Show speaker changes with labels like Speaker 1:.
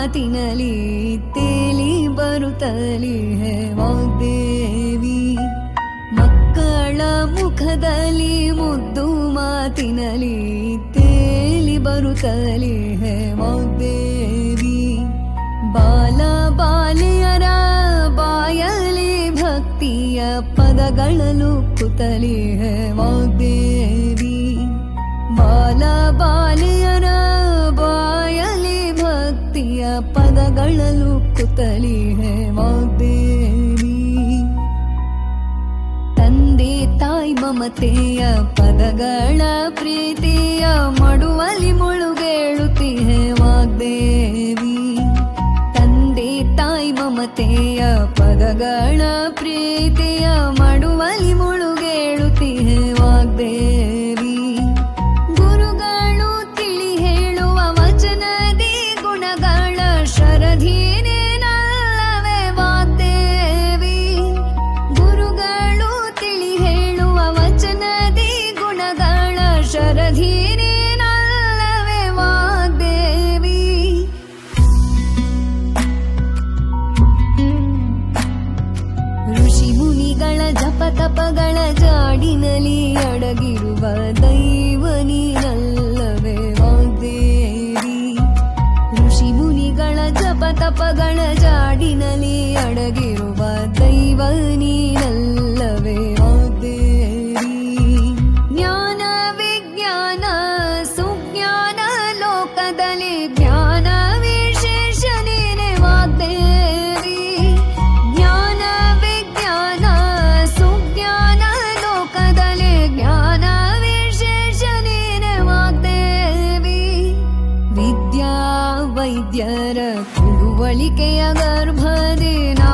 Speaker 1: ಮಾತಿನಲಿ ತೇಲಿ ಬರುತ್ತಲಿ ಹೇ ವಾಗ್ದೇವಿ ಮಕ್ಕಳ ಮುಖದಲ್ಲಿ ಮುದ್ದು ಮಾತಿನಲಿ ತೇಲಿ ಬರುತ್ತಲಿ ಹೇ ವಾಗ್ದೇವಿ ಬಾಲ ಬಾಲಿಯರ ಬಾಯಲಿ ಭಕ್ತಿಯ ಪದಗಳಲು ಕುತಲಿ ಹೇ ವಾಗ್ದೇವಿ ಬಾಲ ಬಾಲಿಯರ ಬಾಯಲಿ ಭಕ್ತಿಯ ಪದಗಳಲು ಕುತಲಿ ಹೇ ವಾಗ್ದೇವಿ ತಂದೆ ತಾಯಿ ಮಮತೆಯ ಪದಗಳ ಪ್ರೀತಿಯ ಮಡುವಲಿ ಮುಳುಗೇಳುತ್ತಿಹೆ ವಾಗ್ದೇವಿ ತಂದೆ ತಾಯಿ ಮಮತೆಯ ಪದಗಳ ಪ್ರೀತಿಯ ಮಡುವಲಿ ಮುಳುಗೇಳುತ್ತಿಹೆ ವಾಗ್ದೇವಿ ಗುರುಗಳು ತಿಳಿ ಹೇಳುವ ವಚನದಿ ಗುಣಗಳ ಶರಧೀನೇ ನಲ್ಲವೇ ವಾಗ್ದೇವಿ ಗುರುಗಳು ತಿಳಿ ಹೇಳುವ ವಚನದಿ ಗುಣಗಳ ಶರಧೀನೇ ನಲ್ಲವೇ ವಾಗ್ದೇವಿ ಋಷಿ ಮುನಿಗಳ ಜಪ ತಪಗಳ ಜಾಡಿನಲಿ ಅಡಗಿರುವ ದೈವ ನೀನಲ್ಲವೇ ವಾಗ್ದೇವಿ ಋಷಿ ಮುನಿಗಳ ಜಪ ತಪಗಳ ಜಾಡಿನಲಿ ಅಡಗಿರುವ ದೈವ ನೀನಲ್ಲವೇ ವಾಗ್ದೇವಿ ಜ್ಞಾನ ವಿಜ್ಞಾನ ಸುಜ್ಞಾನ ಲೋಕದಲ್ಲಿ ಜ್ಞಾನ ವಿಶೇಷ ನೀನೆ ವಾಗ್ದೇವಿ ಜ್ಞಾನ ವಿಜ್ಞಾನ ಸುಜ್ಞಾನ ಲೋಕದಲ್ಲಿ ಜ್ಞಾನ ವಿಶೇಷ ನೀನೆ ವಾಗ್ದೇವಿ ವಿದ್ಯಾ ವೈದ್ಯರ ಕುಡುವಳಿಕೆಯ ಗರ್ಭದಿ ನಾ